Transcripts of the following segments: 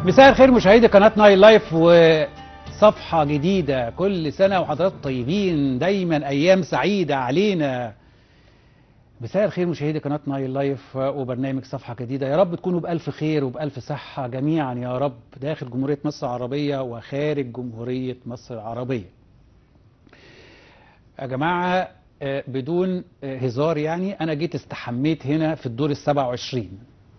مساء الخير مشاهدي قناة نايل لايف وصفحة جديدة كل سنة وحضراتكم طيبين دايما أيام سعيدة علينا مساء الخير مشاهدي قناة نايل لايف وبرنامج صفحة جديدة يا رب تكونوا بألف خير وبألف صحة جميعا يا رب داخل جمهورية مصر العربية وخارج جمهورية مصر العربية يا جماعة آه، بدون آه، هزار يعني أنا جيت استحميت هنا في الدور السبعة وعشرين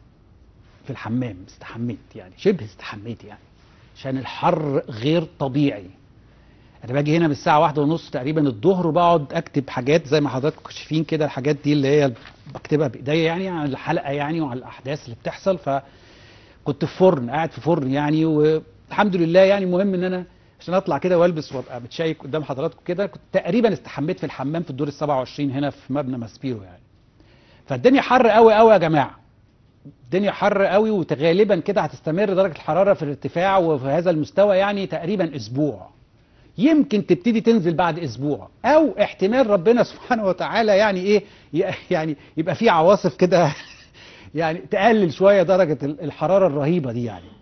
في الحمام استحميت يعني شبه استحميت يعني عشان الحر غير طبيعي انا باجي هنا من الساعه واحدة ونص تقريبا الظهر وبقعد اكتب حاجات زي ما حضراتكم شايفين كده الحاجات دي اللي هي بكتبها بايديا يعني عن الحلقه يعني وعن الاحداث اللي بتحصل فكنت في فرن قاعد في فرن يعني والحمد لله يعني مهم ان انا عشان اطلع كده والبس وابقى متشيك قدام حضراتكم كده كنت تقريبا استحميت في الحمام في الدور ال 27 هنا في مبنى ماسبيرو يعني فالدنيا حر قوي قوي يا جماعه الدنيا حر قوي وغالبا كده هتستمر درجه الحراره في الارتفاع وفي هذا المستوى يعني تقريبا اسبوع يمكن تبتدي تنزل بعد اسبوع او احتمال ربنا سبحانه وتعالى يعني ايه ي- يعني يبقى في عواصف كده يعني تقلل شويه درجه ال- الحراره الرهيبه دي يعني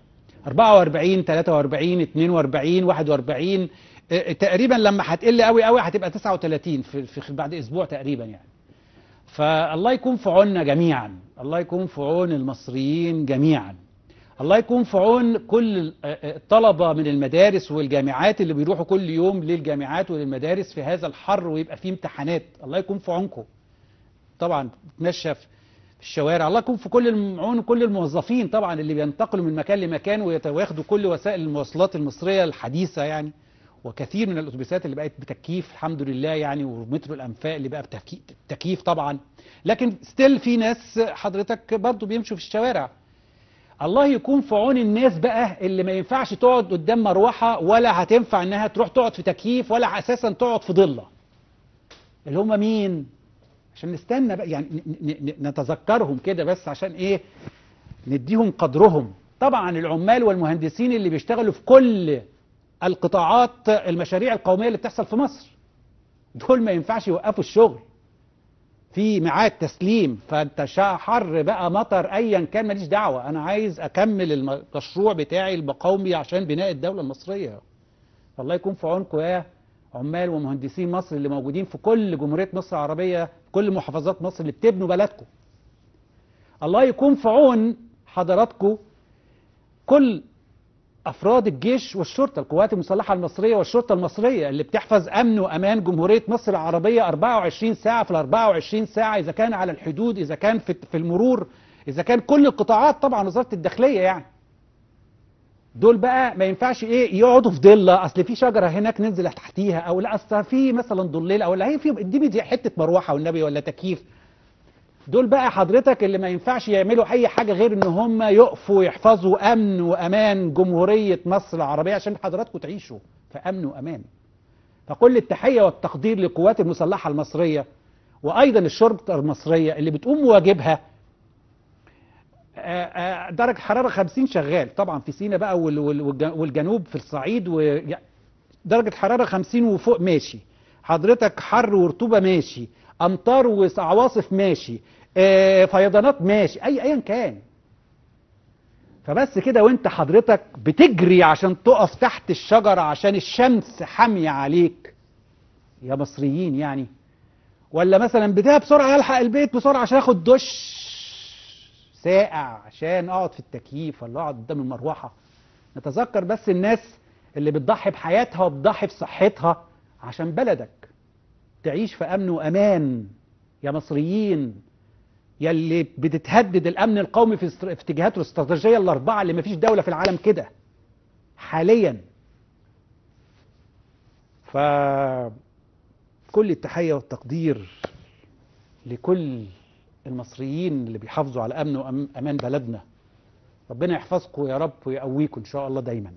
44 43 42 41 اه، تقريبا لما هتقل قوي قوي هتبقى 39 في, في بعد اسبوع تقريبا يعني فالله يكون في عوننا جميعا الله يكون في عون المصريين جميعا الله يكون في عون كل الطلبة من المدارس والجامعات اللي بيروحوا كل يوم للجامعات وللمدارس في هذا الحر ويبقى فيه امتحانات الله يكون في عونكم طبعا تتمشى في الشوارع الله يكون في كل الم- عون كل الموظفين طبعا اللي بينتقلوا من مكان لمكان ويت- وياخدوا كل وسائل المواصلات المصرية الحديثة يعني وكثير من الاتوبيسات اللي بقت بتكييف الحمد لله يعني ومترو الانفاق اللي بقى بتكييف تكييف طبعا لكن ستيل في ناس حضرتك برضو بيمشوا في الشوارع الله يكون في عون الناس بقى اللي ما ينفعش تقعد قدام مروحه ولا هتنفع انها تروح تقعد في تكييف ولا اساسا تقعد في ضله اللي هم مين عشان نستنى بقى يعني ن- ن- ن- نتذكرهم كده بس عشان ايه نديهم قدرهم طبعا العمال والمهندسين اللي بيشتغلوا في كل القطاعات المشاريع القومية اللي بتحصل في مصر دول ما ينفعش يوقفوا الشغل في ميعاد تسليم فانت شا- حر بقى مطر ايا كان ماليش دعوه انا عايز اكمل الم- المشروع بتاعي القومي عشان بناء الدوله المصريه الله يكون في عونكم يا عمال ومهندسين مصر اللي موجودين في كل جمهوريه مصر العربيه في كل محافظات مصر اللي بتبنوا بلدكم الله يكون في عون حضراتكم كل افراد الجيش والشرطه القوات المسلحه المصريه والشرطه المصريه اللي بتحفظ امن وامان جمهوريه مصر العربيه 24 ساعه في ال 24 ساعه اذا كان على الحدود اذا كان في في المرور اذا كان كل القطاعات طبعا وزاره الداخليه يعني دول بقى ما ينفعش ايه يقعدوا في ضله اصل في شجره هناك ننزل تحتيها او لا اصل في مثلا ضليل او لا هي في دي دي حته مروحه والنبي ولا تكييف دول بقى حضرتك اللي ما ينفعش يعملوا اي حاجه غير ان هم يقفوا يحفظوا امن وامان جمهوريه مصر العربيه عشان حضراتكم تعيشوا في امن وامان فكل التحيه والتقدير للقوات المسلحه المصريه وايضا الشرطه المصريه اللي بتقوم بواجبها آه، آه، درجه حراره 50 شغال طبعا في سينا بقى وال- وال- والج- والجنوب في الصعيد و يع- درجه حراره 50 وفوق ماشي حضرتك حر ورطوبه ماشي امطار وعواصف ماشي آه، فيضانات ماشي اي ايا كان فبس كده وانت حضرتك بتجري عشان تقف تحت الشجره عشان الشمس حاميه عليك يا مصريين يعني ولا مثلا بدايه بسرعه الحق البيت بسرعه عشان اخد دش ساقع عشان اقعد في التكييف ولا اقعد قدام المروحه نتذكر بس الناس اللي بتضحي بحياتها وبتضحي بصحتها عشان بلدك تعيش في امن وامان يا مصريين يا اللي بتتهدد الامن القومي في است- في اتجاهاته الاستراتيجيه الاربعه اللي مفيش دوله في العالم كده حاليا ف كل التحيه والتقدير لكل المصريين اللي بيحافظوا على امن وامان بلدنا ربنا يحفظكم يا رب ويقويكم ان شاء الله دايما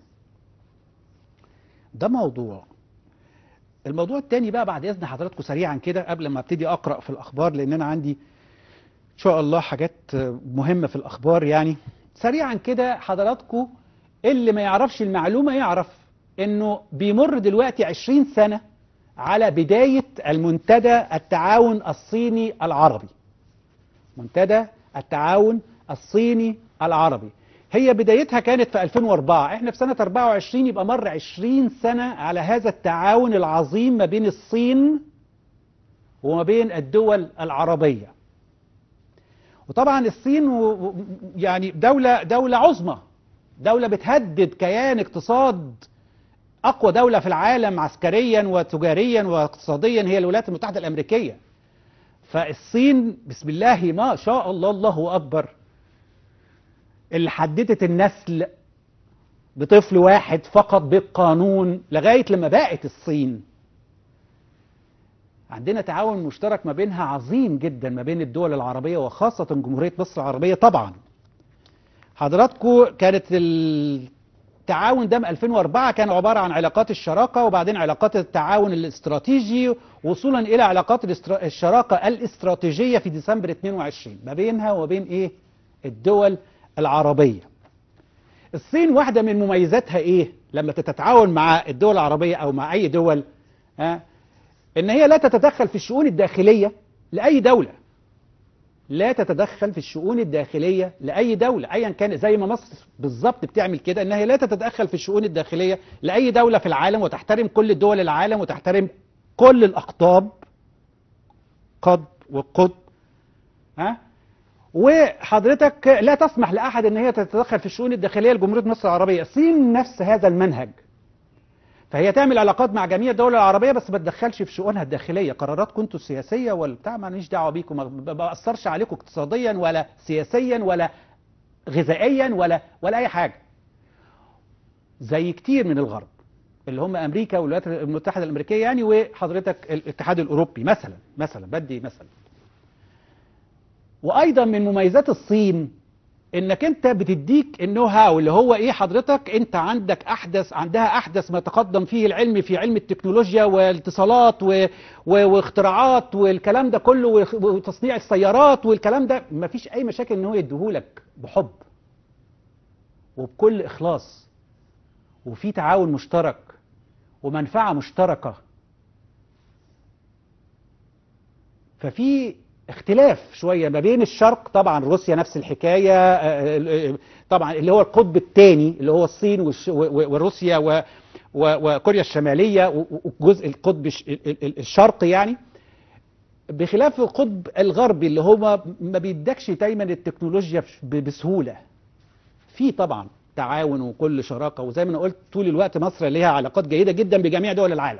ده موضوع الموضوع التاني بقى بعد اذن حضراتكم سريعا كده قبل ما ابتدي اقرا في الاخبار لان انا عندي ان شاء الله حاجات مهمه في الاخبار يعني سريعا كده حضراتكم اللي ما يعرفش المعلومه يعرف انه بيمر دلوقتي 20 سنه على بدايه المنتدى التعاون الصيني العربي منتدى التعاون الصيني العربي هي بدايتها كانت في 2004 احنا في سنة 24 يبقى مر 20 سنة على هذا التعاون العظيم ما بين الصين وما بين الدول العربية وطبعا الصين و- و- يعني دولة دولة عظمى دولة بتهدد كيان اقتصاد أقوى دولة في العالم عسكريا وتجاريا واقتصاديا هي الولايات المتحدة الأمريكية فالصين بسم الله ما شاء الله الله أكبر اللي حددت النسل بطفل واحد فقط بالقانون لغاية لما بقت الصين عندنا تعاون مشترك ما بينها عظيم جدا ما بين الدول العربية وخاصة جمهورية مصر العربية طبعا حضراتكم كانت التعاون ده من 2004 كان عبارة عن علاقات الشراكة وبعدين علاقات التعاون الاستراتيجي وصولا إلى علاقات الاسترا- الشراكة الاستراتيجية في ديسمبر 22 ما بينها وبين إيه الدول العربية الصين واحدة من مميزاتها إيه لما تتعاون مع الدول العربية أو مع أي دول ها ان هي لا تتدخل في الشؤون الداخلية لأي دولة لا تتدخل في الشؤون الداخلية لأي دولة أيا كان زي ما مصر بالظبط بتعمل كده إنها هي لا تتدخل في الشؤون الداخلية لأي دولة في العالم وتحترم كل دول العالم وتحترم كل الأقطاب قطب وقطب ها وحضرتك لا تسمح لأحد إن هي تتدخل في الشؤون الداخلية لجمهورية مصر العربية الصين نفس هذا المنهج فهي تعمل علاقات مع جميع الدول العربية بس ما تدخلش في شؤونها الداخلية قراراتكم انتوا السياسية والبتاع ماليش دعوة بيكم ما بأثرش عليكم اقتصاديا ولا سياسيا ولا غذائيا ولا ولا أي حاجة زي كتير من الغرب اللي هم أمريكا والولايات المتحدة الأمريكية يعني وحضرتك الاتحاد الأوروبي مثلا مثلا بدي مثلا وأيضا من مميزات الصين انك انت بتديك النو هاو اللي هو ايه حضرتك انت عندك احدث عندها احدث ما تقدم فيه العلم في علم التكنولوجيا والاتصالات و... و... واختراعات والكلام ده كله وخ- وتصنيع السيارات والكلام ده ما فيش اي مشاكل ان هو يديهولك بحب وبكل اخلاص وفي تعاون مشترك ومنفعة مشتركة ففي اختلاف شوية ما بين الشرق طبعا روسيا نفس الحكاية آه، آه، طبعا اللي هو القطب الثاني اللي هو الصين والش- و- و- وروسيا و- و- وكوريا الشمالية و- وجزء القطب الش- ال- ال- الشرقي يعني بخلاف القطب الغربي اللي هو ما بيدكش دايما التكنولوجيا ب- بسهولة في طبعا تعاون وكل شراكة وزي ما انا قلت طول الوقت مصر ليها علاقات جيدة جدا بجميع دول العالم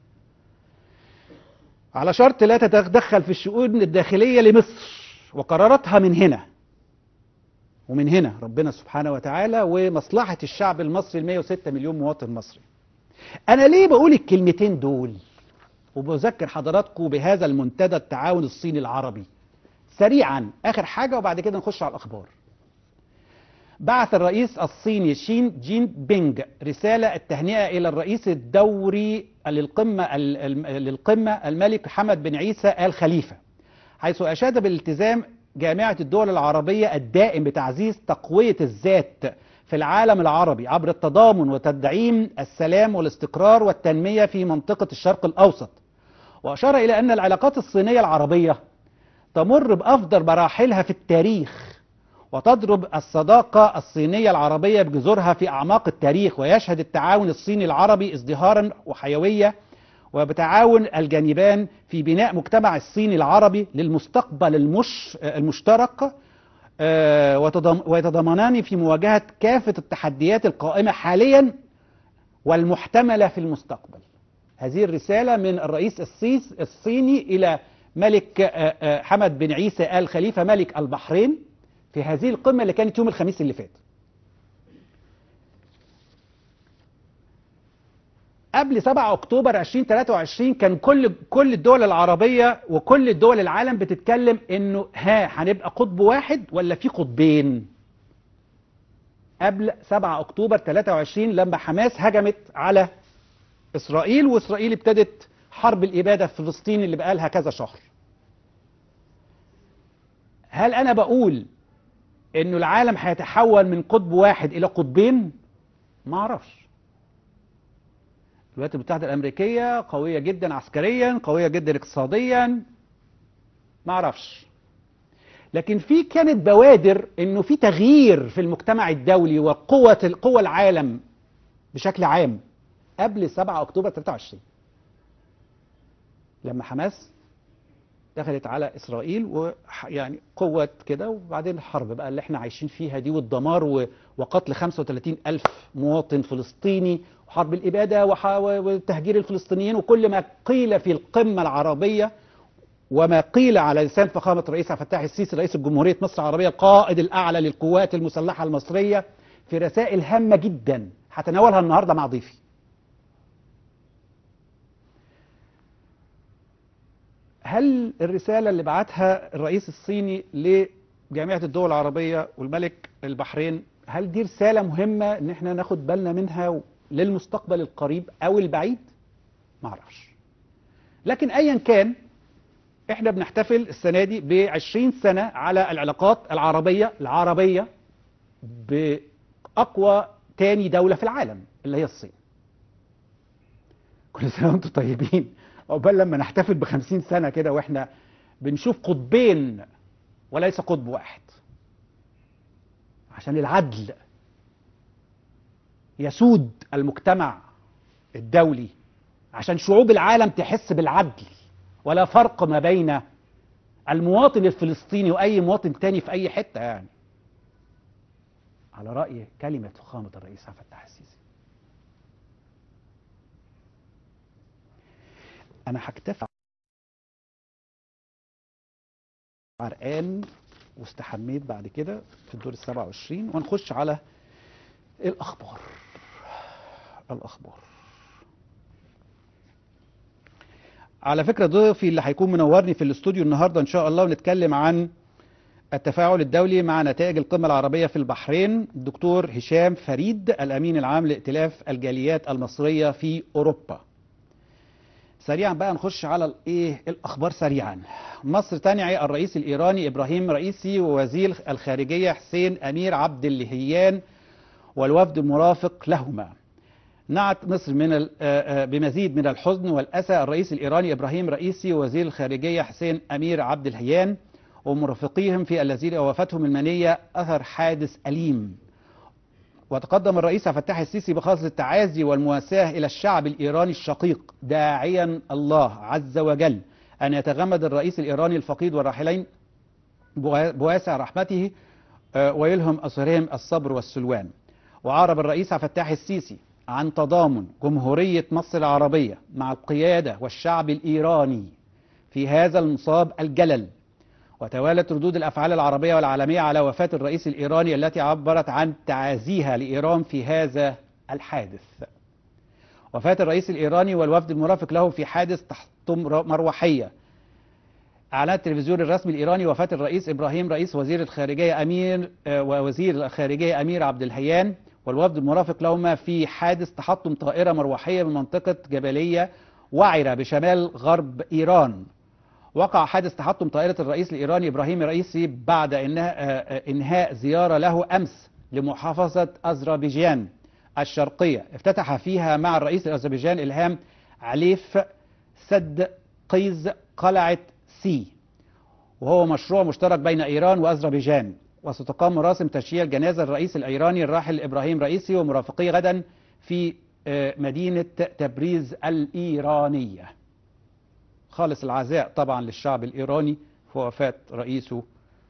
على شرط لا تتدخل في الشؤون الداخلية لمصر وقراراتها من هنا ومن هنا ربنا سبحانه وتعالى ومصلحة الشعب المصري ال 106 مليون مواطن مصري أنا ليه بقول الكلمتين دول وبذكر حضراتكم بهذا المنتدى التعاون الصيني العربي سريعا آخر حاجة وبعد كده نخش على الأخبار بعث الرئيس الصيني شين جين بينج رسالة التهنئة إلى الرئيس الدوري للقمة ال- ال- للقمة الملك حمد بن عيسى آل خليفة حيث أشاد بالالتزام جامعة الدول العربية الدائم بتعزيز تقوية الذات في العالم العربي عبر التضامن وتدعيم السلام والاستقرار والتنمية في منطقة الشرق الأوسط وأشار إلى أن العلاقات الصينية العربية تمر بأفضل مراحلها في التاريخ وتضرب الصداقة الصينية العربية بجذورها في أعماق التاريخ ويشهد التعاون الصيني العربي ازدهارا وحيوية وبتعاون الجانبان في بناء مجتمع الصيني العربي للمستقبل المش المشترك آه، وتضم- ويتضامنان في مواجهة كافة التحديات القائمة حاليا والمحتملة في المستقبل هذه الرسالة من الرئيس السيس الصيني إلى ملك آه، آه، حمد بن عيسى آل خليفة ملك البحرين في هذه القمة اللي كانت يوم الخميس اللي فات قبل 7 اكتوبر 2023 كان كل كل الدول العربيه وكل الدول العالم بتتكلم انه ها هنبقى قطب واحد ولا في قطبين قبل 7 اكتوبر 23 لما حماس هجمت على اسرائيل واسرائيل ابتدت حرب الاباده في فلسطين اللي بقالها كذا شهر هل انا بقول انه العالم هيتحول من قطب واحد الى قطبين ما اعرفش الولايات المتحدة الأمريكية قوية جدا عسكريا قوية جدا اقتصاديا ما اعرفش لكن في كانت بوادر انه في تغيير في المجتمع الدولي وقوة القوى العالم بشكل عام قبل 7 اكتوبر 23 لما حماس دخلت على اسرائيل ويعني قوة كده وبعدين الحرب بقى اللي احنا عايشين فيها دي والدمار و- وقتل 35 الف مواطن فلسطيني وحرب الابادة وح- وتهجير الفلسطينيين وكل ما قيل في القمة العربية وما قيل على لسان فخامة الرئيس عبد الفتاح السيسي رئيس الجمهورية مصر العربية القائد الأعلى للقوات المسلحة المصرية في رسائل هامة جدا هتناولها النهاردة مع ضيفي هل الرسالة اللي بعتها الرئيس الصيني لجامعة الدول العربية والملك البحرين هل دي رسالة مهمة ان احنا ناخد بالنا منها للمستقبل القريب او البعيد؟ معرفش لكن ايا كان احنا بنحتفل السنة دي ب 20 سنة على العلاقات العربية العربية بأقوى تاني دولة في العالم اللي هي الصين كل سنة وانتم طيبين عقبال لما نحتفل ب 50 سنة كده واحنا بنشوف قطبين وليس قطب واحد عشان العدل يسود المجتمع الدولي عشان شعوب العالم تحس بالعدل ولا فرق ما بين المواطن الفلسطيني واي مواطن تاني في اي حته يعني على راي كلمه فخامه الرئيس عبد الفتاح السيسي انا هكتفي عرقان واستحميت بعد كده في الدور ال 27 ونخش على الاخبار الاخبار على فكرة ضيفي اللي هيكون منورني في الاستوديو النهاردة إن شاء الله ونتكلم عن التفاعل الدولي مع نتائج القمة العربية في البحرين الدكتور هشام فريد الأمين العام لائتلاف الجاليات المصرية في أوروبا سريعا بقى نخش على الايه الاخبار سريعا مصر تنعي الرئيس الايراني ابراهيم رئيسي ووزير الخارجيه حسين امير عبد اللهيان والوفد المرافق لهما نعت مصر من ال- آه، آه، بمزيد من الحزن والأسى الرئيس الإيراني إبراهيم رئيسي ووزير الخارجية حسين أمير عبد الهيان ومرافقيهم في الذين وفاتهم المنية أثر حادث أليم وتقدم الرئيس عبد الفتاح السيسي بخاصة التعازي والمواساة إلى الشعب الإيراني الشقيق داعيا الله عز وجل أن يتغمد الرئيس الإيراني الفقيد والراحلين بوا- بواسع رحمته آه، ويلهم أسرهم الصبر والسلوان وعرب الرئيس عبد الفتاح السيسي عن تضامن جمهورية مصر العربية مع القيادة والشعب الإيراني في هذا المصاب الجلل وتوالت ردود الأفعال العربية والعالمية على وفاة الرئيس الإيراني التي عبرت عن تعازيها لإيران في هذا الحادث وفاة الرئيس الإيراني والوفد المرافق له في حادث تحت مروحية أعلن التلفزيون الرسمي الإيراني وفاة الرئيس إبراهيم رئيس وزير الخارجية أمير آه، ووزير الخارجية أمير عبد الهيان والوفد المرافق لهما في حادث تحطم طائرة مروحية من منطقة جبلية وعرة بشمال غرب إيران وقع حادث تحطم طائرة الرئيس الإيراني إبراهيم رئيسي بعد إنها آه، آه، إنهاء زيارة له أمس لمحافظة أذربيجان الشرقية افتتح فيها مع الرئيس الأذربيجان إلهام عليف سد قيز قلعة سي وهو مشروع مشترك بين إيران وأذربيجان وستقام مراسم تشييع جنازة الرئيس الإيراني الراحل إبراهيم رئيسي ومرافقيه غدا في آه، مدينة تبريز الإيرانية خالص العزاء طبعا للشعب الإيراني في وفاة رئيسه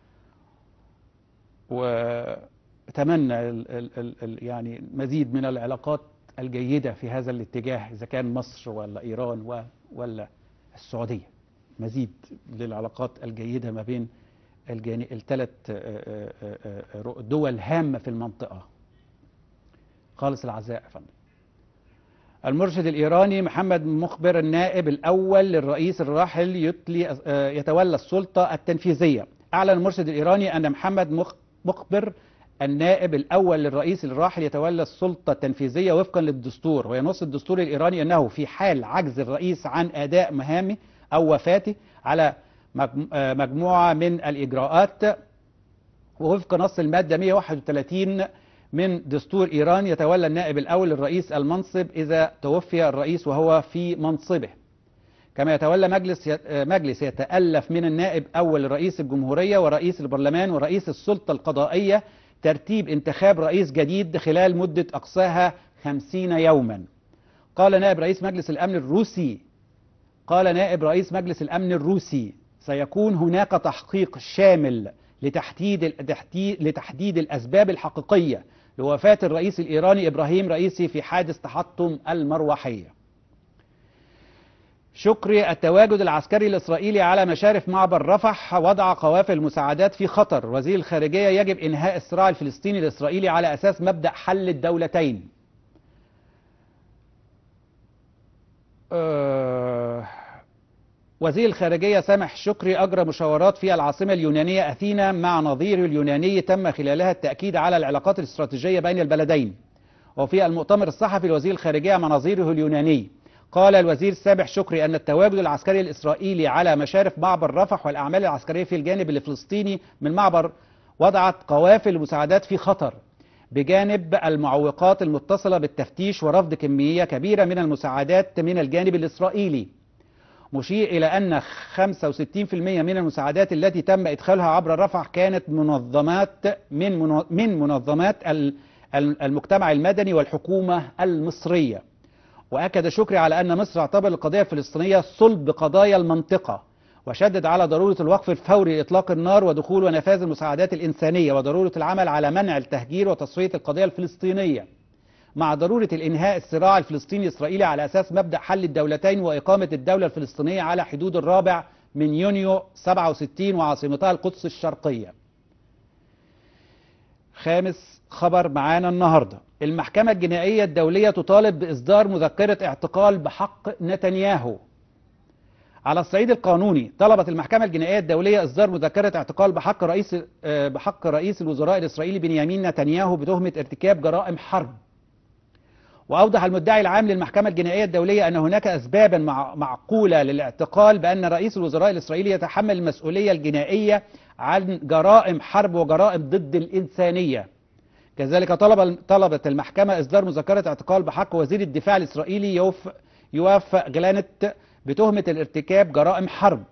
وأتمنى ال ال ال ال يعني مزيد من العلاقات الجيدة في هذا الاتجاه إذا كان مصر ولا إيران و- ولا السعودية مزيد للعلاقات الجيدة ما بين الجاني الثلاث دول هامة في المنطقة خالص العزاء يا فندم المرشد الإيراني محمد مخبر النائب الأول للرئيس الراحل يتلي آه، يتولى السلطة التنفيذية أعلن المرشد الإيراني أن محمد مخ- مخبر النائب الأول للرئيس الراحل يتولى السلطة التنفيذية وفقا للدستور وينص الدستور الإيراني أنه في حال عجز الرئيس عن أداء مهامه أو وفاته على مجم- آه، مجموعة من الإجراءات ووفق نص المادة 131 من دستور إيران يتولى النائب الأول للرئيس المنصب إذا توفي الرئيس وهو في منصبه كما يتولى مجلس مجلس يتألف من النائب أول رئيس الجمهورية ورئيس البرلمان ورئيس السلطة القضائية ترتيب انتخاب رئيس جديد خلال مدة أقصاها خمسين يوما قال نائب رئيس مجلس الأمن الروسي قال نائب رئيس مجلس الأمن الروسي سيكون هناك تحقيق شامل لتحديد لتحديد الأسباب الحقيقية لوفاة الرئيس الإيراني إبراهيم رئيسي في حادث تحطم المروحية شكري التواجد العسكري الإسرائيلي على مشارف معبر رفح وضع قوافل المساعدات في خطر وزير الخارجية يجب إنهاء الصراع الفلسطيني الإسرائيلي على أساس مبدأ حل الدولتين أه وزير الخارجية سامح شكري أجرى مشاورات في العاصمة اليونانية أثينا مع نظيره اليوناني تم خلالها التأكيد على العلاقات الاستراتيجية بين البلدين وفي المؤتمر الصحفي لوزير الخارجية مع نظيره اليوناني قال الوزير سامح شكري أن التواجد العسكري الإسرائيلي على مشارف معبر رفح والأعمال العسكرية في الجانب الفلسطيني من معبر وضعت قوافل المساعدات في خطر بجانب المعوقات المتصلة بالتفتيش ورفض كمية كبيرة من المساعدات من الجانب الإسرائيلي مشير إلى أن 65% من المساعدات التي تم إدخالها عبر رفح كانت منظمات من من منظمات المجتمع المدني والحكومة المصرية وأكد شكري على أن مصر اعتبر القضية الفلسطينية صلب قضايا المنطقة وشدد على ضرورة الوقف الفوري لإطلاق النار ودخول ونفاذ المساعدات الإنسانية وضرورة العمل على منع التهجير وتصفية القضية الفلسطينية مع ضرورة الإنهاء الصراع الفلسطيني الإسرائيلي على أساس مبدأ حل الدولتين وإقامة الدولة الفلسطينية على حدود الرابع من يونيو 67 وعاصمتها القدس الشرقية خامس خبر معانا النهاردة المحكمة الجنائية الدولية تطالب بإصدار مذكرة اعتقال بحق نتنياهو على الصعيد القانوني طلبت المحكمة الجنائية الدولية إصدار مذكرة اعتقال بحق رئيس بحق رئيس الوزراء الإسرائيلي بنيامين نتنياهو بتهمة ارتكاب جرائم حرب وأوضح المدعي العام للمحكمة الجنائية الدولية أن هناك أسبابا معقولة للاعتقال بأن رئيس الوزراء الإسرائيلي يتحمل المسؤولية الجنائية عن جرائم حرب وجرائم ضد الإنسانية كذلك طلب طلبت المحكمة إصدار مذكرة اعتقال بحق وزير الدفاع الإسرائيلي يوف يوف جلانت بتهمة الارتكاب جرائم حرب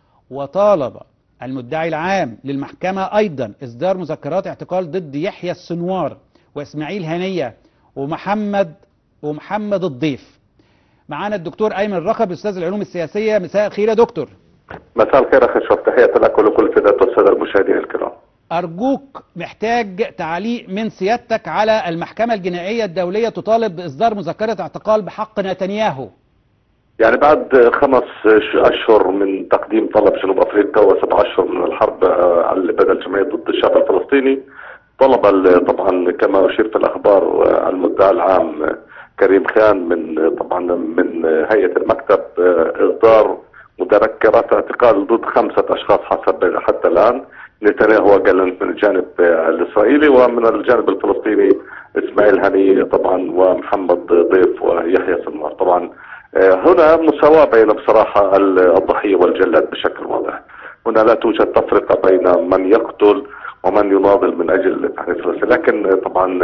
وطالب المدعي العام للمحكمة أيضا إصدار مذكرات اعتقال ضد يحيى السنوار وإسماعيل هنية ومحمد ومحمد الضيف معانا الدكتور أيمن رخب أستاذ العلوم السياسية مساء الخير يا دكتور مساء الخير أخي أشرف تحية لك ولكل سادة والسادة المشاهدين الكرام أرجوك محتاج تعليق من سيادتك على المحكمة الجنائية الدولية تطالب بإصدار مذكرة اعتقال بحق نتنياهو يعني بعد خمس أشهر من تقديم طلب جنوب أفريقيا وسبع أشهر من الحرب على بدء الجمعية ضد الشعب الفلسطيني طلب طبعا كما أشير في الأخبار المدعي العام كريم خان من طبعا من هيئة المكتب إصدار مذكرات اعتقال ضد خمسة أشخاص حسب حتى الآن نتنياهو قال من الجانب الإسرائيلي ومن الجانب الفلسطيني إسماعيل هني طبعا ومحمد ضيف ويحيى سنوار طبعا هنا مساواة بين بصراحة الضحية والجلاد بشكل واضح هنا لا توجد تفرقة بين من يقتل ومن يناضل من اجل تحرير فلسطين لكن طبعا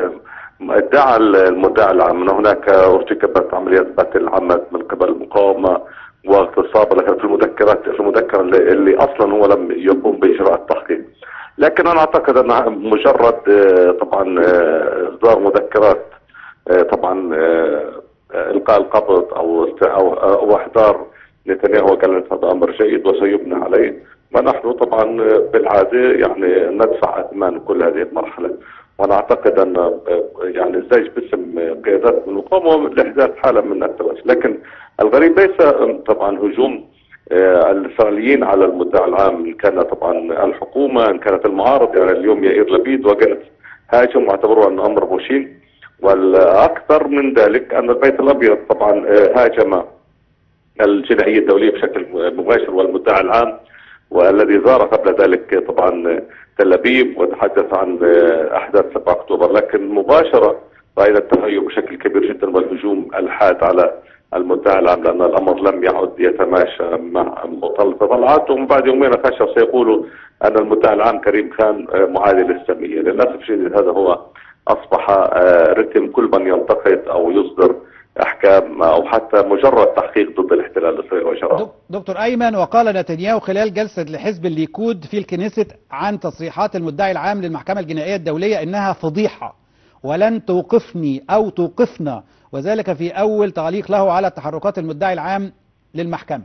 ادعى المدعي العام ان هناك ارتكبت عمليات قتل عمد من قبل المقاومه واغتصاب في المذكرات في المذكره اللي, اللي اصلا هو لم يقوم باجراء التحقيق لكن انا اعتقد انها مجرد طبعا اصدار مذكرات طبعا القاء القبض او او, أو احضار نتنياهو قال هذا امر جيد وسيبنى عليه ونحن طبعا بالعاده يعني ندفع اثمان كل هذه المرحله وانا اعتقد ان يعني الزيج باسم قيادات من المقاومه لاحداث حاله من التوسع لكن الغريب ليس طبعا هجوم الاسرائيليين على المدعي العام ان كان طبعا الحكومه ان كانت المعارضه يعني اليوم يائير لبيد وقالت هاجم واعتبروه انه امر مشين والاكثر من ذلك ان البيت الابيض طبعا هاجم الجنائيه الدوليه بشكل مباشر والمدعي العام والذي زار قبل ذلك طبعا تل ابيب وتحدث عن احداث 7 اكتوبر لكن مباشره راينا التهيؤ بشكل كبير جدا والهجوم الحاد على المدعي العام لان الامر لم يعد يتماشى مع تطلعات ومن بعد يومين خشوا سيقولوا ان المدعي العام كريم خان معادي للساميه للاسف الشديد هذا هو اصبح رتم كل من ينتقد او يصدر احكام او حتى مجرد تحقيق ضد الاحتلال الاسرائيلي وشرعه. دك- دكتور أيمن وقال نتنياهو خلال جلسة لحزب الليكود في الكنيست عن تصريحات المدعي العام للمحكمة الجنائية الدولية إنها فضيحة ولن توقفني أو توقفنا وذلك في أول تعليق له على تحركات المدعي العام للمحكمة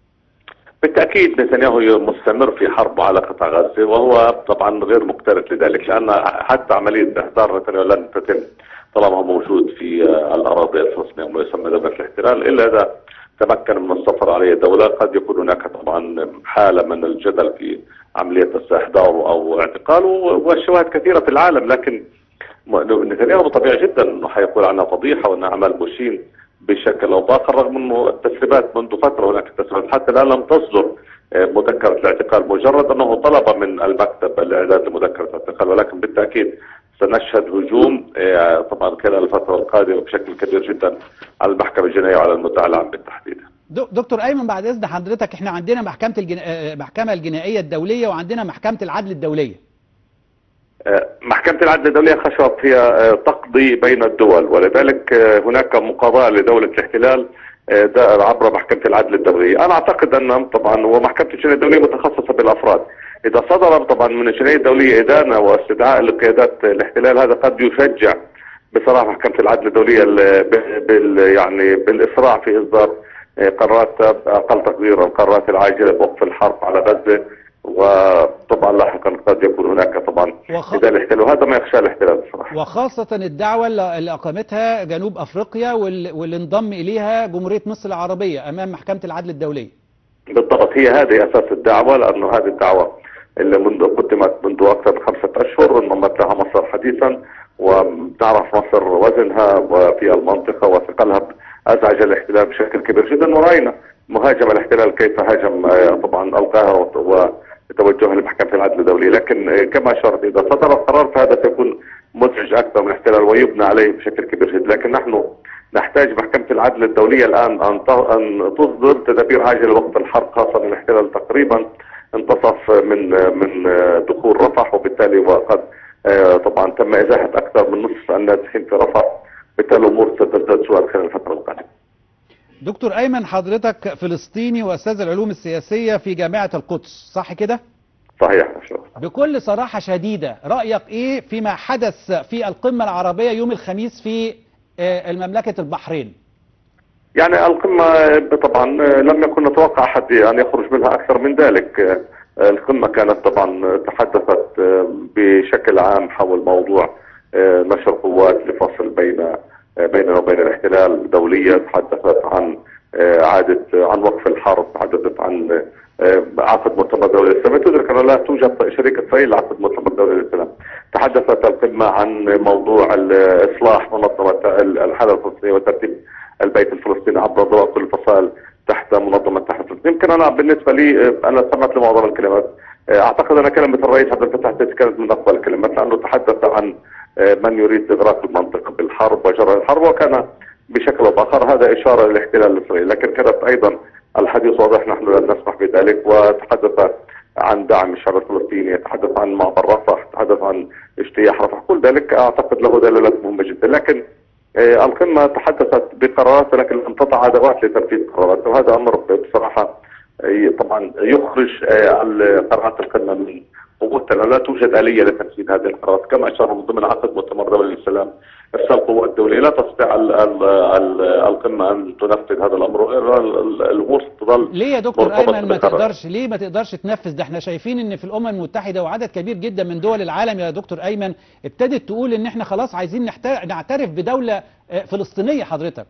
بالتاكيد نتنياهو مستمر في حربه على قطاع غزه وهو طبعا غير مكترث لذلك لان حتى عمليه احضار نتنياهو لن تتم طالما هو موجود في آه، الاراضي الفلسطينيه وما يسمى دوله الاحتلال الا اذا تمكن من السفر عليه الدوله قد يكون هناك طبعا حاله من الجدل في عمليه احضاره او اعتقاله والشواهد كثيره في العالم لكن م- نتنياهو طبيعي جدا انه حيقول عنها فضيحه وانها عمل مشين بشكل او باخر رغم انه التسريبات منذ فتره هناك تسريبات حتى الان لم تصدر آه، مذكره الاعتقال مجرد انه طلب من المكتب الاعداد لمذكره الاعتقال ولكن بالتاكيد سنشهد هجوم آه، طبعا خلال الفتره القادمه بشكل كبير جدا على المحكمه الجنائيه وعلى المدعي العام بالتحديد. دك- دكتور أيمن بعد إذن حضرتك إحنا عندنا محكمة الجنا... آه، المحكمة الجنائية الدولية وعندنا محكمة العدل الدولية آه، محكمة العدل الدولية خشبت هي آه، تقضي بين الدول ولذلك آه، هناك مقاضاة لدولة الاحتلال آه، ده عبر محكمة العدل الدولية أنا أعتقد أن طبعا ومحكمة الجناية الدولية متخصصة بالأفراد إذا صدر طبعا من الجناية الدولية إدانة واستدعاء لقيادات الاحتلال هذا قد يشجع بصراحة محكمة العدل الدولية ال- ب- بال يعني بالإسراع في إصدار آه، قرارات أقل تقديرا القرارات العاجلة بوقف الحرب على غزة وطبعا لاحقا قد يكون هناك طبعا وخ... إذا الاحتلال وهذا ما يخشى الاحتلال بصراحة وخاصة الدعوة اللي اللي أقامتها جنوب أفريقيا وال- واللي انضم إليها جمهورية مصر العربية أمام محكمة العدل الدولية بالضبط هي هذه أساس الدعوة لأنه هذه الدعوة اللي منذ قدمت منذ أكثر من خمسة أشهر انضمت لها مصر حديثا وتعرف مصر وزنها في المنطقة وثقلها أزعج الاحتلال بشكل كبير جدا ورأينا مهاجم الاحتلال كيف هاجم آه، طبعا القاهرة وت- وتوجهها لمحكمة العدل الدولي لكن آه، كما أشرت إذا صدر القرار فهذا سيكون مزعج أكثر من الاحتلال ويبنى عليه بشكل كبير جدا لكن نحن نحتاج محكمة العدل الدولية الآن أن ت- أن تصدر تدابير عاجلة وقت الحرب خاصة من الاحتلال تقريبا انتصف من من دخول رفح وبالتالي وقد آه، طبعا تم إزاحة أكثر من نصف النازحين في رفح بالتالي الأمور ستزداد سوءا خلال الفترة القادمة دكتور أيمن حضرتك فلسطيني وأستاذ العلوم السياسية في جامعة القدس صح كده؟ صحيح شكرا بكل صراحة شديدة رأيك إيه فيما حدث في القمة العربية يوم الخميس في آه، المملكة البحرين يعني القمة طبعا لم يكن نتوقع أحد أن يخرج منها أكثر من ذلك القمة كانت طبعا تحدثت بشكل عام حول موضوع نشر قوات لفصل بين بيننا وبين الاحتلال دولية تحدثت عن عادة عن وقف الحرب تحدثت عن عقد مؤتمر دولي الاسلام تدرك أن لا توجد شريك إسرائيل لعقد مؤتمر دولي الاسلام تحدثت القمة عن موضوع إصلاح منظمة الحالة الفلسطينية وترتيب البيت الفلسطيني عبر ضوء كل الفصائل تحت منظمة تحت الفلسطين يمكن أنا بالنسبة لي أنا استمعت لمعظم الكلمات أعتقد أن كلمة الرئيس عبد الفتاح السيسي كانت من أقوى الكلمات لأنه تحدث عن من يريد إغراق المنطقة بالحرب وجرى الحرب وكان بشكل أو بآخر هذا إشارة للاحتلال الإسرائيلي لكن كانت أيضا الحديث واضح نحن لن نسمح بذلك وتحدث عن دعم الشعب الفلسطيني يتحدث عن معبر رفح يتحدث عن اجتياح رفح كل ذلك أعتقد له دلالات مهمة جدا لكن القمة تحدثت بقرارات ولكن لم تضع أدوات لتنفيذ قرارات وهذا أمر بصراحة طبعا يخرج قرارات القمة من قوتها لا توجد آلية لتنفيذ هذه القرارات كما أشار من ضمن عقد مؤتمر دولي للسلام إرسال قوات دولية لا تستطيع ال ال ال القمة أن تنفذ هذا الأمر الأمور ستظل ليه يا دكتور أيمن ما تقدرش ليه ما تقدرش تنفذ ده احنا شايفين ان في الأمم المتحدة وعدد كبير جدا من دول العالم يا دكتور أيمن ابتدت تقول ان احنا خلاص عايزين نعترف بدولة فلسطينية حضرتك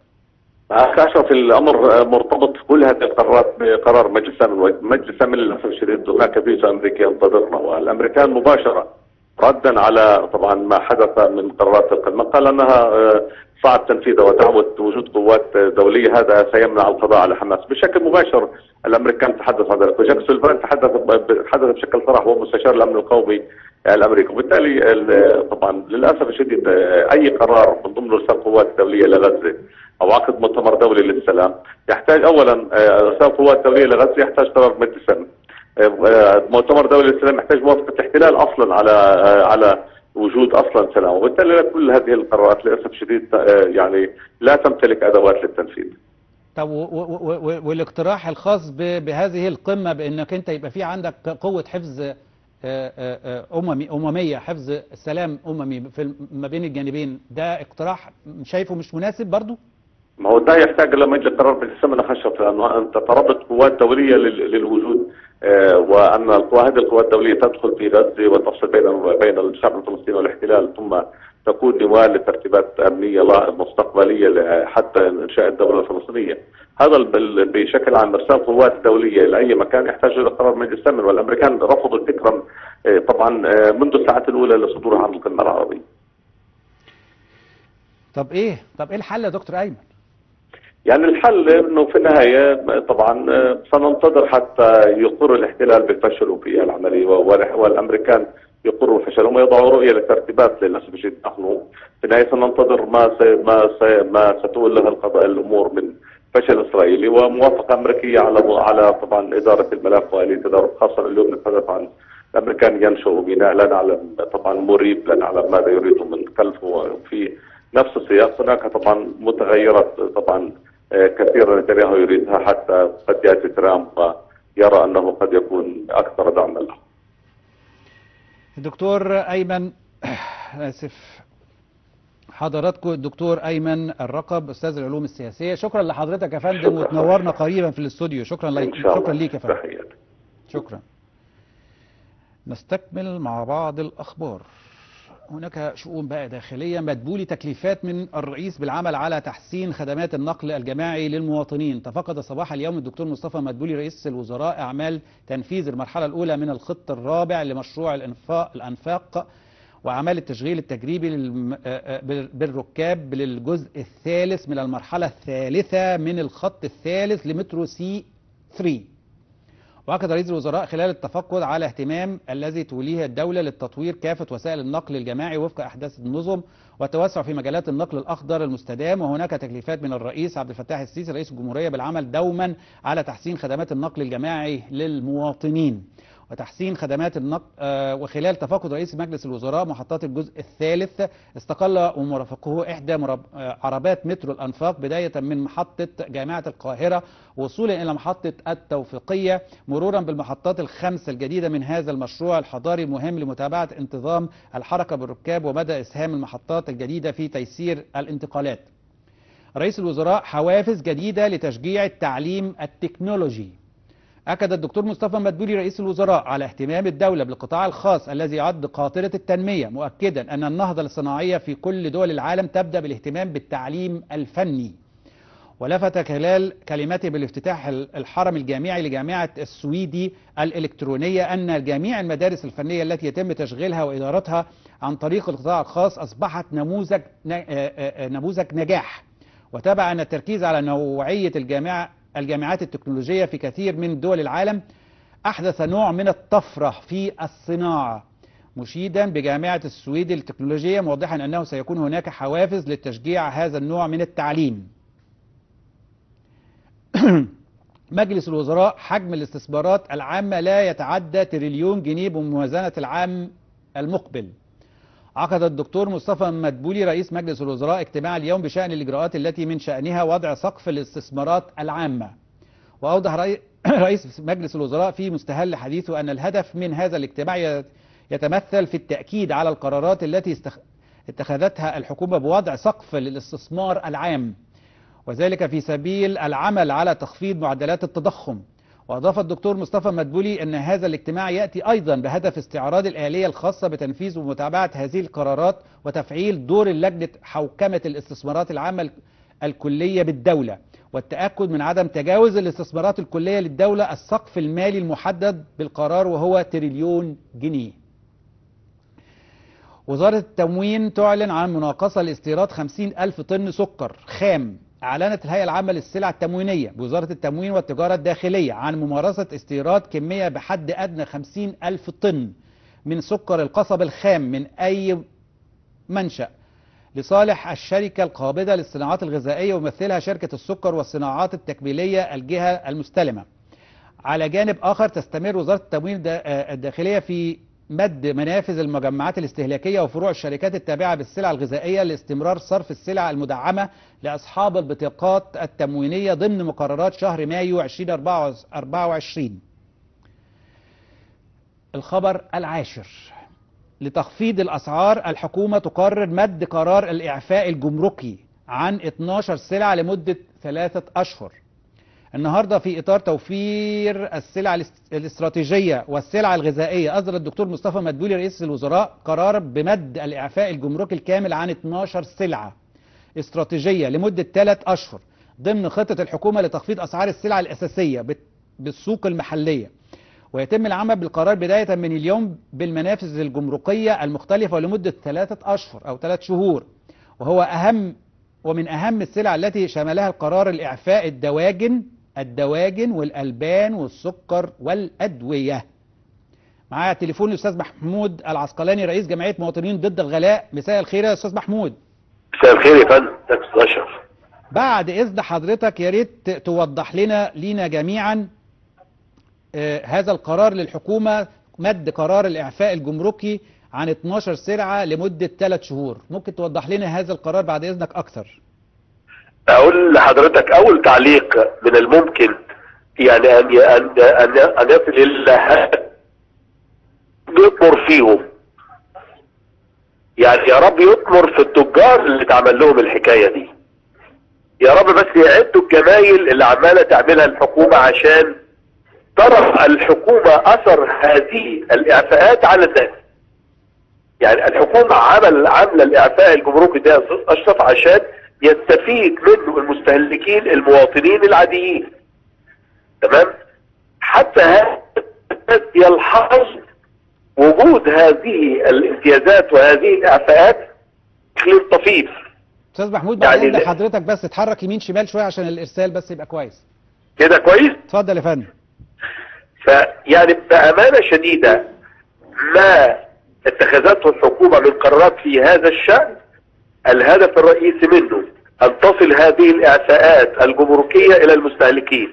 أشرف الأمر مرتبط كل هذه القرارات بقرار مجلس الأمن مجلس الأمن للأسف الشديد هناك فيزا أمريكية ينتظرنا والأمريكان مباشرة ردا على طبعا ما حدث من قرارات القمة قال أنها صعب تنفيذها ودعوة وجود قوات دولية هذا سيمنع القضاء على حماس بشكل مباشر الأمريكان تحدث عن ذلك وجاك سولفان تحدث تحدث بشكل صراح هو مستشار الأمن القومي الامريكي وبالتالي طبعا للاسف الشديد اي قرار من ضمن ارسال قوات دوليه لغزه او عقد مؤتمر دولي للسلام يحتاج اولا ارسال قوات دوليه لغزه يحتاج قرار مجلس الامن مؤتمر دولي للسلام يحتاج موافقه الاحتلال اصلا على على وجود اصلا سلام وبالتالي كل هذه القرارات للاسف الشديد آه، يعني لا تمتلك ادوات للتنفيذ طب و- و- و- و- والاقتراح الخاص ب- بهذه القمة بأنك أنت يبقى في عندك قوة حفظ آه، آه، آه، أممي أممية حفظ سلام أممي في الم- ما بين الجانبين ده اقتراح شايفه مش مناسب برضو؟ ما هو ده يحتاج لما يجي قرار بالسمنة خشب لانه انت تربط قوات دوليه لل- للوجود آه، وان القوى هذه القوات الدوليه تدخل في غزه وتفصل بين بين الشعب الفلسطيني والاحتلال ثم تكون نواه لترتيبات امنيه لا- مستقبليه ل- حتى انشاء الدوله الفلسطينيه. هذا ال- بشكل عام ارسال قوات دوليه لاي مكان يحتاج الى قرار مجلس الامن والامريكان رفضوا الفكره آه، طبعا آه، منذ الساعات الاولى لصدورها عن القمه العربيه. طب إيه؟ طب إيه الحل يا دكتور أيمن؟ يعني الحل انه في النهايه طبعا آه، سننتظر حتى يقر الاحتلال بفشله في العمليه وال- والامريكان يقروا فشلهم ويضعوا رؤيه للترتيبات للاسف الشديد نحن في النهايه سننتظر ما سي ما سي ما ستولها القضاء الامور من فشل اسرائيلي وموافقه امريكيه على على طبعا اداره الملف واليه تدارك خاصه اليوم نتحدث عن الامريكان ينشئوا بناء لا نعلم طبعا مريب لا نعلم ماذا يريدوا من خلفه وفي نفس السياق هناك طبعا متغيرات طبعا آه، كثيرة نتنياهو يريدها حتى قد يأتي ترامب ويرى أنه قد يكون أكثر دعما له الدكتور أيمن آسف حضراتكم الدكتور أيمن الرقب أستاذ العلوم السياسية شكرا لحضرتك يا فندم شكرا. وتنورنا قريبا في الاستوديو شكرا ليك إن شاء الله شكرا ليك يا فندم تحياتي شكرا نستكمل مع بعض الأخبار هناك شؤون بقى داخلية مدبولي تكليفات من الرئيس بالعمل على تحسين خدمات النقل الجماعي للمواطنين تفقد صباح اليوم الدكتور مصطفى مدبولي رئيس الوزراء أعمال تنفيذ المرحلة الأولى من الخط الرابع لمشروع الإنفاق, الأنفاق وأعمال التشغيل التجريبي للم- آه، آه، بال- بالركاب للجزء الثالث من المرحلة الثالثة من الخط الثالث لمترو سي 3 واكد رئيس الوزراء خلال التفقد على اهتمام الذي توليه الدوله للتطوير كافه وسائل النقل الجماعي وفق احداث النظم والتوسع في مجالات النقل الاخضر المستدام وهناك تكليفات من الرئيس عبد الفتاح السيسي رئيس الجمهوريه بالعمل دوما على تحسين خدمات النقل الجماعي للمواطنين وتحسين خدمات النقل آه وخلال تفقد رئيس مجلس الوزراء محطات الجزء الثالث استقل ومرافقه احدى مراب- آه، عربات مترو الانفاق بدايه من محطه جامعه القاهره وصولا الى محطه التوفيقيه مرورا بالمحطات الخمسه الجديده من هذا المشروع الحضاري المهم لمتابعه انتظام الحركه بالركاب ومدى اسهام المحطات الجديده في تيسير الانتقالات. رئيس الوزراء حوافز جديده لتشجيع التعليم التكنولوجي. أكد الدكتور مصطفى مدبولي رئيس الوزراء على اهتمام الدولة بالقطاع الخاص الذي يعد قاطرة التنمية مؤكدا أن النهضة الصناعية في كل دول العالم تبدأ بالاهتمام بالتعليم الفني ولفت خلال كلمته بالافتتاح الحرم الجامعي لجامعة السويدي الإلكترونية أن جميع المدارس الفنية التي يتم تشغيلها وإدارتها عن طريق القطاع الخاص أصبحت نموذج نموذج نجاح وتبع أن التركيز على نوعية الجامعة الجامعات التكنولوجية في كثير من دول العالم أحدث نوع من الطفرة في الصناعة مشيدا بجامعة السويد التكنولوجية موضحا أنه سيكون هناك حوافز للتشجيع هذا النوع من التعليم مجلس الوزراء حجم الاستثمارات العامة لا يتعدى تريليون جنيه بموازنة العام المقبل عقد الدكتور مصطفى مدبولي رئيس مجلس الوزراء اجتماع اليوم بشأن الإجراءات التي من شأنها وضع سقف الاستثمارات العامة وأوضح رئي- رئيس مجلس الوزراء في مستهل حديثه أن الهدف من هذا الاجتماع ي- يتمثل في التأكيد على القرارات التي استخ- اتخذتها الحكومة بوضع سقف للاستثمار العام وذلك في سبيل العمل على تخفيض معدلات التضخم وأضاف الدكتور مصطفى مدبولي أن هذا الاجتماع يأتي أيضا بهدف استعراض الآلية الخاصة بتنفيذ ومتابعة هذه القرارات وتفعيل دور اللجنة حوكمة الاستثمارات العامة ال- الكلية بالدولة والتأكد من عدم تجاوز الاستثمارات الكلية للدولة السقف المالي المحدد بالقرار وهو تريليون جنيه وزارة التموين تعلن عن مناقصة لاستيراد 50 ألف طن سكر خام أعلنت الهيئة العامة للسلع التموينية بوزارة التموين والتجارة الداخلية عن ممارسة استيراد كمية بحد أدنى 50 ألف طن من سكر القصب الخام من أي منشأ لصالح الشركة القابضة للصناعات الغذائية ويمثلها شركة السكر والصناعات التكميلية الجهة المستلمة على جانب آخر تستمر وزارة التموين الدا- آه، الداخلية في مد منافذ المجمعات الاستهلاكية وفروع الشركات التابعة بالسلع الغذائية لاستمرار صرف السلع المدعمة لأصحاب البطاقات التموينية ضمن مقررات شهر مايو 2024 الخبر العاشر لتخفيض الأسعار الحكومة تقرر مد قرار الإعفاء الجمركي عن 12 سلعة لمدة ثلاثة أشهر النهارده في اطار توفير السلع الاس- الاستراتيجيه والسلع الغذائيه اصدر الدكتور مصطفى مدبولي رئيس الوزراء قرار بمد الاعفاء الجمركي الكامل عن 12 سلعه استراتيجيه لمده ثلاث اشهر ضمن خطه الحكومه لتخفيض اسعار السلع الاساسيه بت- بالسوق المحليه ويتم العمل بالقرار بدايه من اليوم بالمنافذ الجمركيه المختلفه لمده ثلاثه اشهر او ثلاث شهور وهو اهم ومن اهم السلع التي شملها القرار الاعفاء الدواجن الدواجن والالبان والسكر والادويه معايا على التليفون الاستاذ محمود العسقلاني رئيس جمعيه مواطنين ضد الغلاء مساء الخير يا استاذ محمود مساء الخير يا فندم تاكس اشرف بعد اذن حضرتك يا ريت توضح لنا لينا جميعا آه، هذا القرار للحكومه مد قرار الاعفاء الجمركي عن 12 سلعه لمده 3 شهور ممكن توضح لنا هذا القرار بعد اذنك اكثر اقول لحضرتك اول تعليق من الممكن يعني ان ان ان, أن يصل الى يطمر فيهم يعني يا رب يطمر في التجار اللي اتعمل لهم الحكايه دي يا رب بس يعدوا الجمايل اللي عماله تعملها الحكومه عشان ترى الحكومه اثر هذه الاعفاءات على الناس يعني الحكومه عمل عامله الاعفاء الجمركي ده يا استاذ اشرف عشان يستفيد منه المستهلكين المواطنين العاديين تمام حتى هذا يلحظ وجود هذه الامتيازات وهذه الاعفاءات اقليم طفيف استاذ محمود بعد يعني اذن لا- حضرتك بس اتحرك يمين شمال شويه عشان الارسال بس يبقى كويس كده كويس اتفضل يا فندم فيعني بأمانة شديدة ما اتخذته الحكومة من قرارات في هذا الشأن الهدف الرئيسي منه أن تصل هذه الإعفاءات الجمركية إلى المستهلكين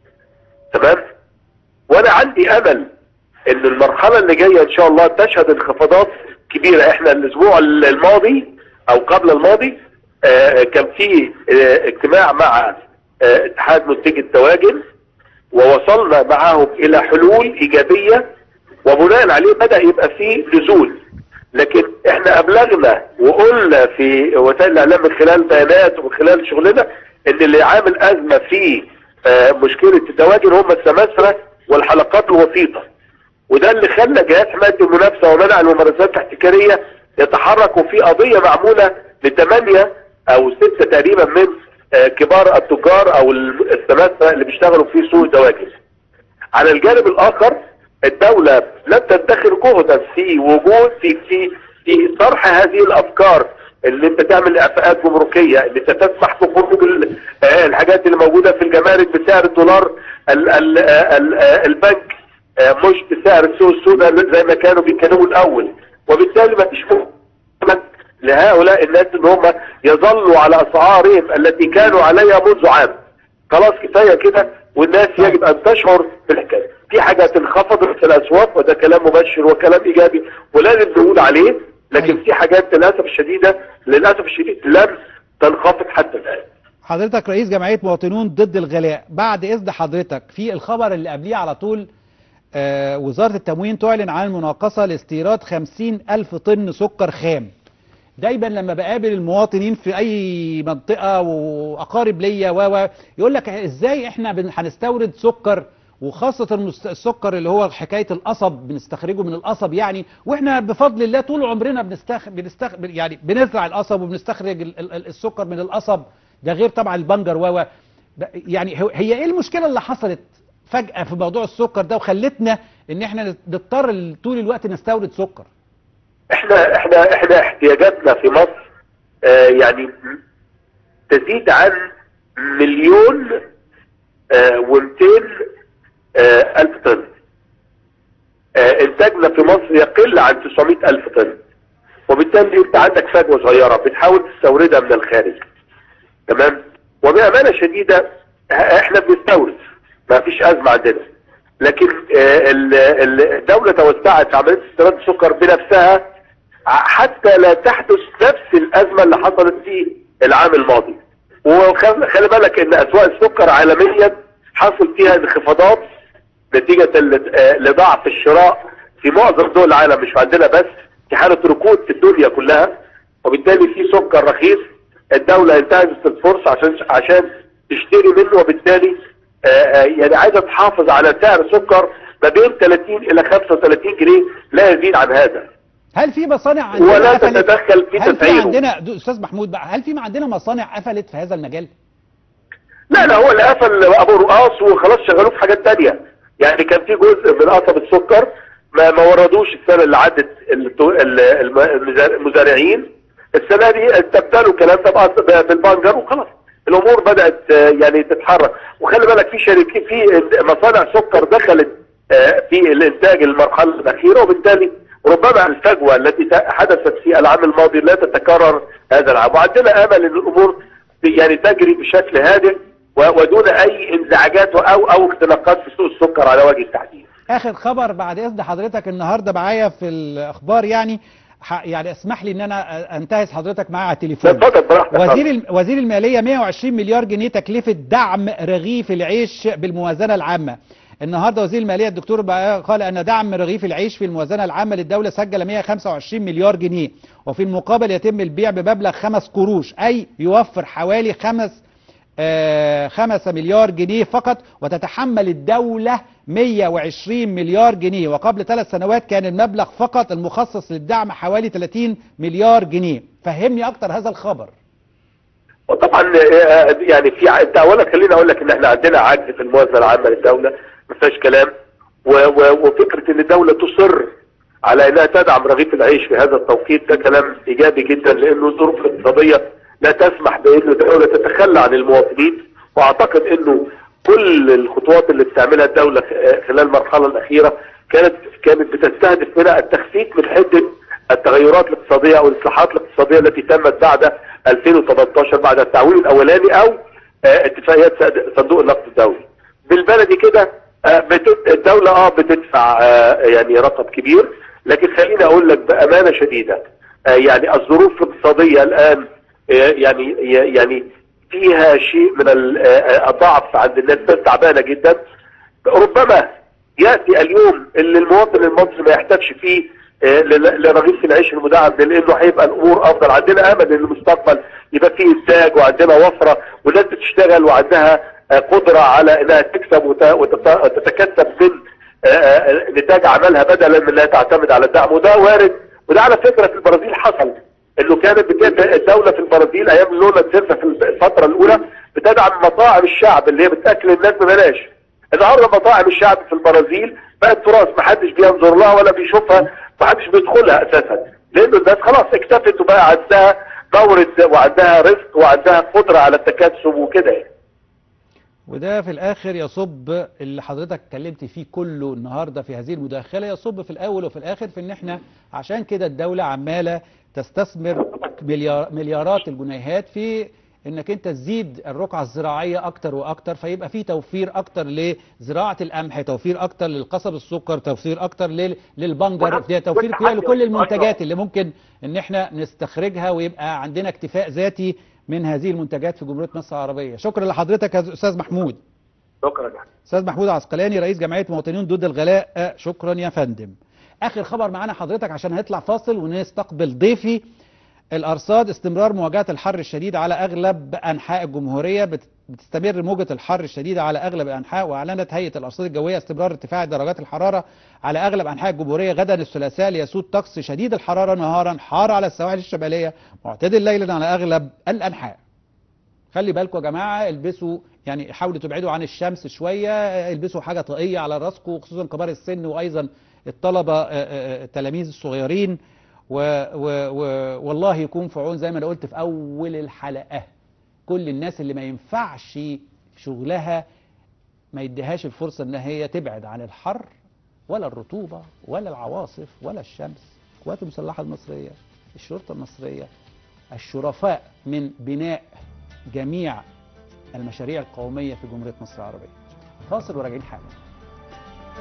تمام وأنا عندي أمل إن المرحلة اللي جاية إن شاء الله تشهد انخفاضات كبيرة إحنا الأسبوع الماضي أو قبل الماضي آه، كان في آه، اجتماع مع آه، اتحاد منتجي الدواجن ووصلنا معهم الى حلول ايجابيه وبناء عليه بدا يبقى فيه نزول لكن احنا ابلغنا وقلنا في وسائل الاعلام من خلال بيانات ومن خلال شغلنا ان اللي عامل ازمه في آه، مشكله الدواجن هم السماسره والحلقات الوسيطه وده اللي خلى جهاز حمايه المنافسه ومنع الممارسات الاحتكاريه يتحركوا في قضيه معموله لثمانيه او سته تقريبا من آه، كبار التجار او السماسره اللي بيشتغلوا في سوق الدواجن. على الجانب الاخر الدوله لم تدخر جهدا في وجود في في في طرح هذه الافكار اللي انت تعمل اعفاءات جمركيه اللي ستسمح بخروج ال- آه، الحاجات اللي موجوده في الجمارك بسعر الدولار ال ال ال البنك آه، مش بسعر السوق السوداء زي ما كانوا بيتكلموا الاول وبالتالي ما فيش مهمة لهؤلاء الناس ان هم يظلوا على اسعارهم التي كانوا عليها منذ عام خلاص كفايه كده والناس يجب ان تشعر بالحكايه في حاجات انخفضت في الاسواق وده كلام مبشر وكلام ايجابي ولازم نقول عليه لكن أيوة. في حاجات للاسف الشديده للاسف الشديد لم تنخفض حتى الان حضرتك رئيس جمعية مواطنون ضد الغلاء بعد إذن حضرتك في الخبر اللي قبليه على طول آه وزارة التموين تعلن عن مناقصة لاستيراد 50 ألف طن سكر خام دايما لما بقابل المواطنين في أي منطقة وأقارب ليا و و يقول لك إزاي إحنا بن- هنستورد سكر وخاصة المست- السكر اللي هو حكاية القصب بنستخرجه من القصب يعني واحنا بفضل الله طول عمرنا بنستخ... بنستخ... يعني بنزرع القصب وبنستخرج ال- ال- السكر من القصب ده غير طبعا البنجر و و ب- يعني هو- هي ايه المشكله اللي حصلت فجاه في موضوع السكر ده وخلتنا ان احنا نضطر ال- طول الوقت نستورد سكر احنا احنا احنا احتياجاتنا في مصر آه يعني تزيد عن مليون و200 الف طن آه انتاجنا في مصر يقل عن 900 الف طن وبالتالي انت عندك فجوه صغيره بتحاول تستوردها من الخارج تمام وبامانه شديده ه- احنا بنستورد ما فيش ازمه عندنا لكن آه، ال- ال- الدولة توسعت في عملية استيراد السكر بنفسها ع- حتى لا تحدث نفس الأزمة اللي حصلت في العام الماضي وخلي بالك ان اسواق السكر عالميا حصل فيها انخفاضات نتيجة ال- آه، لضعف الشراء في معظم دول العالم مش عندنا بس في حالة ركود في الدنيا كلها وبالتالي في سكر رخيص الدولة انتهزت الفرصة عشان عشان تشتري منه وبالتالي آه، آه، يعني عايزة تحافظ على سعر سكر ما بين 30 إلى 35 جنيه لا يزيد عن هذا هل في مصانع عندنا ولا قفلت؟ تتدخل في هل في تسعيره. عندنا دو- استاذ محمود بقى هل في عندنا مصانع قفلت في هذا المجال؟ لا لا هو اللي قفل ابو رقاص وخلاص شغلوه في حاجات تانية يعني كان في جزء من قصب السكر ما ما وردوش السنه اللي عدت التو- ال- الم- المزار- المزارعين السنه دي استبدلوا الكلام ده بقص- بالبنجر وخلاص الامور بدات آه، يعني تتحرك وخلي بالك في شركات في مصانع سكر دخلت آه، في الانتاج المرحله الاخيره وبالتالي ربما الفجوه التي ت- حدثت في العام الماضي لا تتكرر هذا العام وعندنا امل ان الامور يعني تجري بشكل هادئ و- ودون اي انزعاجات او او اختلاقات في سوق السكر على وجه التحديد. اخر خبر بعد اذن حضرتك النهارده معايا في الاخبار يعني ح- يعني اسمح لي ان انا انتهز حضرتك معايا على لا التليفون اتفضل براحتك وزير الم- وزير الماليه 120 مليار جنيه تكلفه دعم رغيف العيش بالموازنه العامه النهارده وزير الماليه الدكتور بقى قال ان دعم رغيف العيش في الموازنه العامه للدوله سجل 125 مليار جنيه وفي المقابل يتم البيع بمبلغ خمس قروش اي يوفر حوالي خمس آه، خمسة مليار جنيه فقط وتتحمل الدولة 120 مليار جنيه وقبل ثلاث سنوات كان المبلغ فقط المخصص للدعم حوالي 30 مليار جنيه فهمني أكتر هذا الخبر وطبعا آه، يعني في ع- انت اولا خليني اقول لك ان احنا عندنا عجز في الموازنه العامه للدوله ما فيهاش كلام و- و- وفكره ان الدوله تصر على انها تدعم رغيف العيش في هذا التوقيت ده كلام ايجابي جدا لانه الظروف الاقتصاديه لا تسمح بان الدوله تتخلى عن المواطنين واعتقد انه كل الخطوات اللي بتعملها الدوله خ- خلال المرحله الاخيره كانت كانت بتستهدف منها التخفيف من حده التغيرات الاقتصاديه او الاصلاحات الاقتصاديه التي تمت بعد 2018 بعد التعويل الاولاني او آه، اتفاقيات صد- صندوق النقد الدولي. بالبلدي كده آه، بت- الدوله اه بتدفع آه، يعني رقم كبير لكن خليني اقول لك بامانه شديده آه، يعني الظروف الاقتصاديه الان آه، يعني يعني فيها شيء من ال- آه، الضعف عند الناس ناس تعبانه جدا ربما ياتي اليوم اللي المواطن المصري ما يحتاجش فيه آه، ل- لرغيف العيش المدعم ده لانه هيبقى الامور افضل عندنا امل ان المستقبل يبقى فيه انتاج وعندنا وفره والناس بتشتغل وعندها آه، قدره على انها تكسب وت- وتت- وتتكسب من آه، آه، نتاج عملها بدلا من انها تعتمد على الدعم وده وارد وده على فكره في البرازيل حصل انه كانت بت- الدوله في البرازيل ايام لولا سيلفا في الفتره الاولى بتدعم مطاعم الشعب اللي هي بتاكل الناس ببلاش النهارده مطاعم الشعب في البرازيل بقت تراث ما حدش بينظر لها ولا بيشوفها ما حدش بيدخلها اساسا لانه الناس خلاص اكتفت وبقى عندها مورد وعندها رزق وعندها قدره على التكسب وكده يعني. وده في الآخر يصب اللي حضرتك اتكلمت فيه كله النهاردة في هذه المداخلة يصب في الأول وفي الآخر في إن إحنا عشان كده الدولة عمالة تستثمر مليار مليارات الجنيهات في انك انت تزيد الرقعة الزراعية اكتر واكتر فيبقى في توفير اكتر لزراعة القمح توفير اكتر للقصب السكر توفير اكتر لل- للبنجر فيها توفير فيها لكل المنتجات اللي ممكن ان احنا نستخرجها ويبقى عندنا اكتفاء ذاتي من هذه المنتجات في جمهورية مصر العربية شكرا لحضرتك يا استاذ محمود شكرا يعني. استاذ محمود عسقلاني رئيس جمعيه مواطنين ضد الغلاء آه، شكرا يا فندم اخر خبر معانا حضرتك عشان هيطلع فاصل ونستقبل ضيفي الارصاد استمرار مواجهه الحر الشديد على اغلب انحاء الجمهوريه بت- بتستمر موجه الحر الشديده على اغلب الانحاء واعلنت هيئه الارصاد الجويه استمرار ارتفاع درجات الحراره على اغلب انحاء الجمهوريه غدا الثلاثاء ليسود طقس شديد الحراره نهارا حار على السواحل الشماليه معتدل ليلا على اغلب الانحاء خلي بالكم يا جماعه البسوا يعني حاولوا تبعدوا عن الشمس شويه البسوا حاجه طاقيه على راسكم خصوصا كبار السن وايضا الطلبه آه، آه، التلاميذ الصغيرين و و و والله يكون في عون زي ما انا قلت في اول الحلقه كل الناس اللي ما ينفعش في شغلها ما يديهاش الفرصه ان هي تبعد عن الحر ولا الرطوبه ولا العواصف ولا الشمس القوات المسلحه المصريه الشرطه المصريه الشرفاء من بناء جميع المشاريع القومية في جمهورية مصر العربية فاصل وراجعين حالا